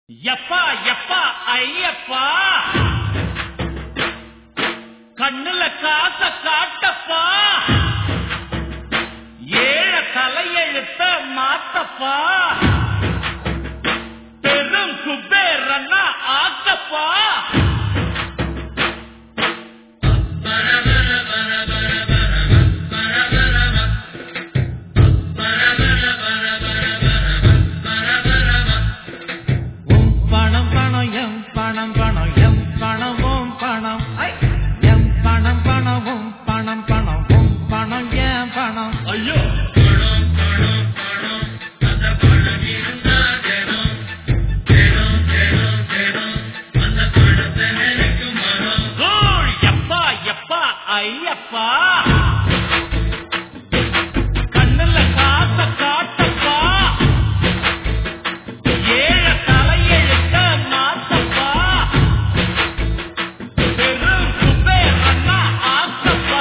எப்பா எப்பா ஐயப்பா கண்ணுல காச காட்டப்பா ஏழ தலையெழுத்த மாத்தப்பா பெரும் குபேரன்னா ஆக்கப்பா உம் பணம் பணம் எம் பணம் பணம் எம் பணம் உம் பணம் எம் பணம் பணம் உம் பணம் பணம் உம் பணம் என் பணம் ஐயோ கூழ் எப்பா எப்பா ஐயப்பா கண்ணுல காச காட்டப்பா ஏழ தலையெழுத்த மாத்தப்பா பெரும் குபேரன்னா ஆக்கப்பா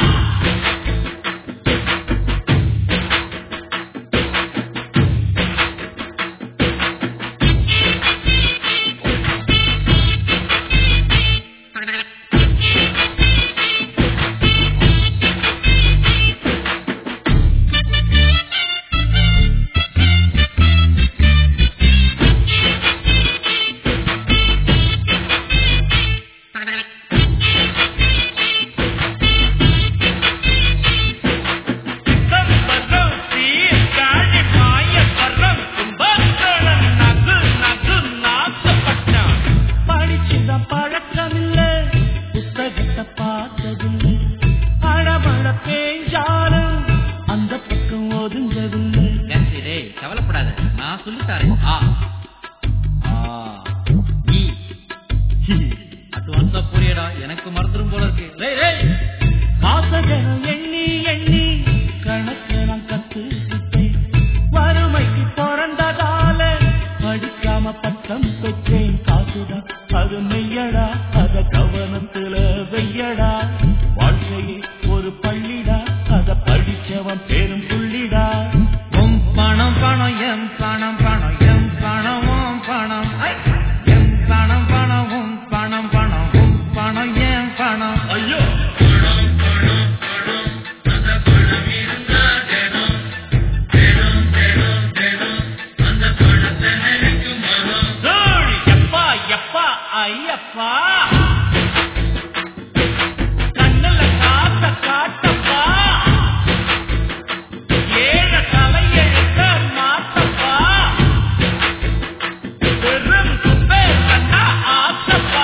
சிதம்பரம் சீர்காழி மாயவரம் கும்பகோணம் நகு நகு நாகப்பட்டினம் படிச்சுத பழக்கமில்ல புத்தகத்தை பார்த்ததில்லை அழமழ பேஞ்சாலும் அந்த பக்கம் ஒதுங்கவில்லை டேய் கவலைப்படாத நான் சொல்லித்தாரேன் ஆ ஆ ஈ ஹி. அட்வான்ஸா புரியடா எனக்கு மறந்துடும் போல இருக்கு ரேய் ரேய் வாசகரம் எண்ணி எண்ணி கணக்கு நான் கத்துக்கிட்டேன் வறுமைக்கு பிறந்ததால படிக்காம பட்டம் பெற்றேன் காசுதான் அது மெய்யடா அத கவனத்துல வெய்யடா வாழ்க்கையே ஒரு பள்ளிடா அத படிச்சவன் பேரும் புள்ளிடா உம் பணம் பணம் எம் பணம் பணம் எம் பணம் உம் பணம் எம் பணம் பணம் உம் பணம் பணம் உம் பணம் என் பணம் ஐயோ கூழ் எப்பா எப்பா ஐயப்பா கண்ணுல காச காட்டப்பா ஏழ தலையெழுத்த மாத்தப்பா பெரும் குபேரன்னா ஆக்கப்பா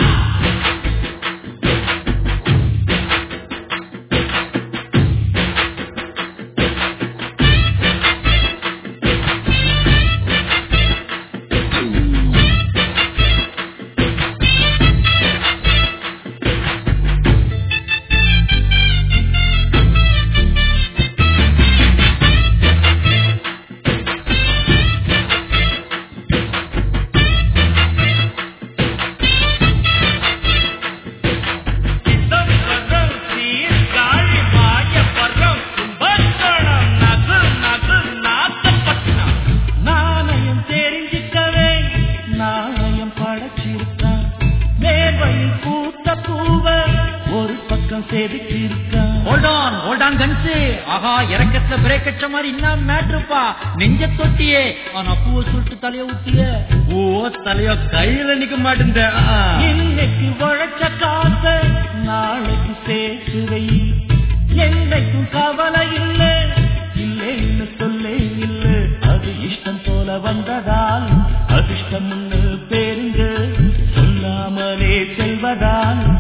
சிதம்பரம் சீர்காழி மாயவரம் கும்பகோணம் நகு நகு நாகப்பட்டினம் நாணயம் தெரிஞ்சுக்கவே நாணயம் படைச்சிருக்கான் மேல்வழியில் பூத்த பூவ ஒரு பக்கம் செதுக்கியிருக்கான் hold on hold on guns ஆஹா இறக்கத்துல பிரேக் அடிச்ச மாதிரி என்ன மேட்ருப்பா நெஞ்ச தொட்டியே ஆனா பூவை சுட்டு தலைய ஊத்திய ஓ தலையோ கையில நிக்க மாட்டேன் இன்னைக்கு உழைச்ச காச நாளைக்கு சேர்த்து வை என்னைக்கும் கவலை இல்ல இல்லைன்னு சொல்லே இல்ல அது இஷ்டம் போல வந்ததால் அதிர்ஷ்டம் பேருங்க சொல்லாமலே செல்வதால்